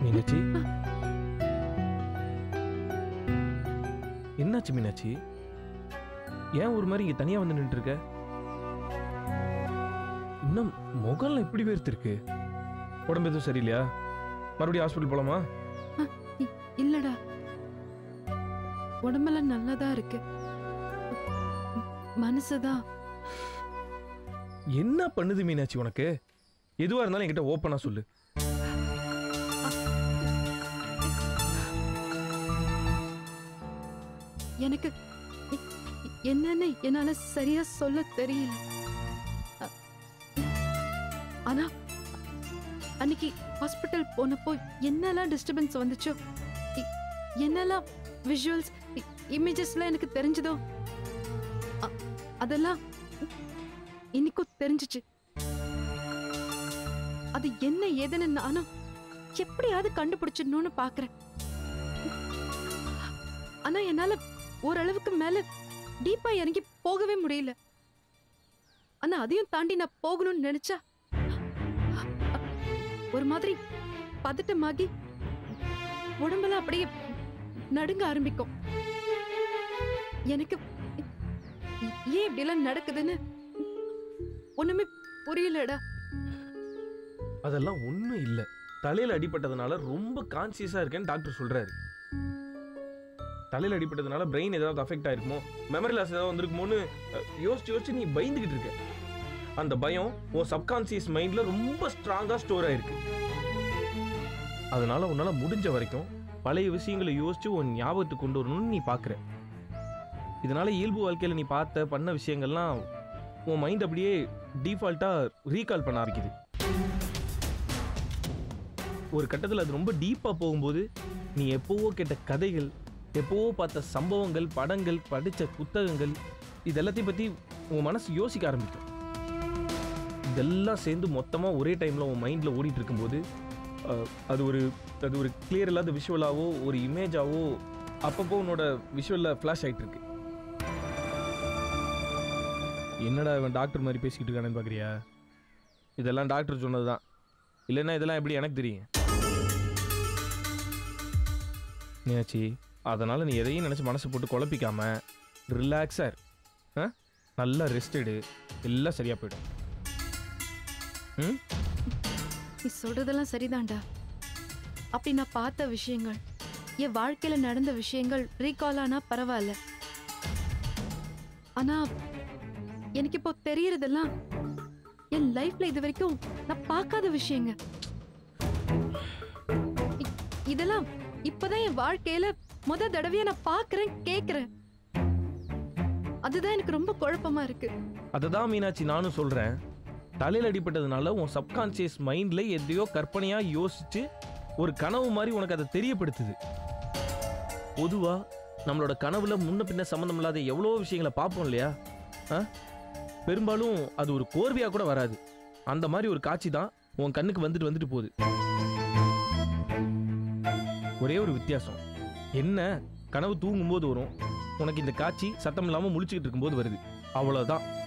மீனாட்சி என்னாச்சு மீனாட்சி ஏன் ஒரு மாதிரி இங்க தனியா வந்து நின்று இருக்க இன்னும் முகம்லாம் இப்படி வேர்த்திருக்கு உடம்பு எதுவும் சரியில்லையா மறுபடியும் ஹாஸ்பிட்டல் போலாமா இ- இல்லடா உடம்பெல்லாம் நல்லாதான் இருக்கு மனசுதான் என்ன பண்ணுது மீனாட்சி உனக்கு எதுவா இருந்தாலும் என்கிட்ட ஓப்பனா சொல்லு எனக்கு இ- இ- என்னன்னு என்னால சரியா சொல்ல தெரியல அ- ஆனா அன்னைக்கு ஹாஸ்பிட்டல் போனப்போ என்னெல்லாம் டிஸ்டர்பன்ஸ் வந்துச்சோ இ- என்னெல்லாம் விஷுவல்ஸ் இமேஜஸ்லாம் எனக்கு தெரிஞ்சதோ அ- அதெல்லாம் இன்னைக்கும் தெரிஞ்சுச்சு அது என்ன ஏதுன்னு நானும் எப்படியாவது கண்டுபிடிச்சிடணும்னு பாக்குறேன் ஆனா என்னால ஓரளவுக்கு மேல டீப்பா இறங்கி போகவே முடியல ஆனா அதையும் தாண்டி நான் போகணும்னு நினைச்சா ஒரு மாதிரி பதட்டமாகி உடம்பெல்லாம் அப்படியே நடுங்க ஆரம்பிக்கும் எனக்கு ஏன் இப்படி எல்லாம் நடக்குதுன்னு ஒண்ணுமே புரியலடா அதெல்லாம் ஒண்ணும் இல்ல தலையில அடிபட்டதுனால ரொம்ப கான்சியஸா இருக்கேன்னு டாக்டர் சொல்றாரு தலையில அடிபட்டதுனால பிரெயின் ஏதாவது அஃபெக்ட் ஆயிருக்குமோ மெமரி லாஸ் ஏதாவது வந்திருக்குமோன்னு அஹ், யோசிச்சு யோசிச்சு நீ பயந்துகிட்டு இருக்க அந்த பயம் உன் சப்கான்சியஸ் மைண்ட்ல ரொம்ப ஸ்ட்ராங்கா ஸ்டோர் ஆயிருக்கு அதனால உன்னால முடிஞ்ச வரைக்கும் பழைய விஷயங்களை யோசிச்சு உன் ஞாபகத்துக்கு கொண்டு வரணும்னு நீ பாக்குற இதனால இயல்பு வாழ்க்கையில நீ பார்த்த பண்ண விஷயங்கள்லாம் உன் மைண்ட் அப்படியே டிஃபால்ட்டா ரீகால் பண்ண ஆரம்பிக்குது ஒரு கட்டத்தில் அது ரொம்ப டீப்பாக போகும்போது நீ எப்போவோ கேட்ட கதைகள் எப்போவோ பார்த்த சம்பவங்கள் படங்கள் படித்த புத்தகங்கள் இது எல்லாத்தையும் பற்றி உன் மனசு யோசிக்க ஆரம்பிக்கும் இதெல்லாம் சேர்ந்து மொத்தமாக ஒரே டைமில் உன் மைண்டில் ஓடிட்டு இருக்கும்போது அஹ், அது ஒரு அது ஒரு கிளியர் இல்லாத விஷுவலாவோ ஒரு இமேஜாவோ அப்பப்போ உன்னோட விஷுவலில் ஃப்ளாஷ் ஆகிட்டு இருக்கு என்னடா இவன் டாக்டர் மாதிரி பேசிக்கிட்டு இருக்கானேன்னு பார்க்குறியா இதெல்லாம் டாக்டர் சொன்னது தான் இல்லைன்னா இதெல்லாம் எப்படி எனக்கு தெரியும் மீனாட்சி அதனால நீ எதையும் நினச்சி மனசை போட்டு குழப்பிக்காம ரிலாக்ஸாக இரு ஆ நல்லா ரெஸ்ட் எடு எல்லாம் சரியாக போயிடும் ம் நீ சொல்றதெல்லாம் சரிதான்டா அப்படி நான் பார்த்த விஷயங்கள் என் வாழ்க்கையில நடந்த விஷயங்கள் ரீகால் ஆனா பரவாயில்ல ஆனா எனக்கு இப்போ தெரியறதெல்லாம் என் லைஃப்ல இது வரைக்கும் நான் பார்க்காத விஷயங்க இ- இதெல்லாம் இப்பதான் என் வாழ்க்கையில முத தடவையா நான் பார்க்கறேன் கேக்குறேன் அதுதான் எனக்கு ரொம்ப குழப்பமா இருக்கு அதை தான் மீனாட்சி நானும் சொல்கிறேன் தலையில் அடிபட்டதுனால உன் சப்கான்சியஸ் மைண்டில் எதையோ கற்பனையாக யோசிச்சு ஒரு கனவு மாதிரி உனக்கு அதை தெரியப்படுத்துது பொதுவாக நம்மளோட கனவுல முன்ன பின்ன சம்மந்தம் இல்லாத எவ்வளோ விஷயங்களை பார்ப்போம் இல்லையா ஆ பெரும்பாலும் அது ஒரு கோர்வையாக கூட வராது அந்த மாதிரி ஒரு காட்சி தான் உன் கண்ணுக்கு வந்துட்டு வந்துட்டு போகுது ஒரே ஒரு வித்தியாசம் என்ன கனவு தூங்கும்போது வரும் உனக்கு இந்த காட்சி சத்தம் இல்லாமல் முழிச்சுக்கிட்டு இருக்கும்போது வருது அவ்வளோதான்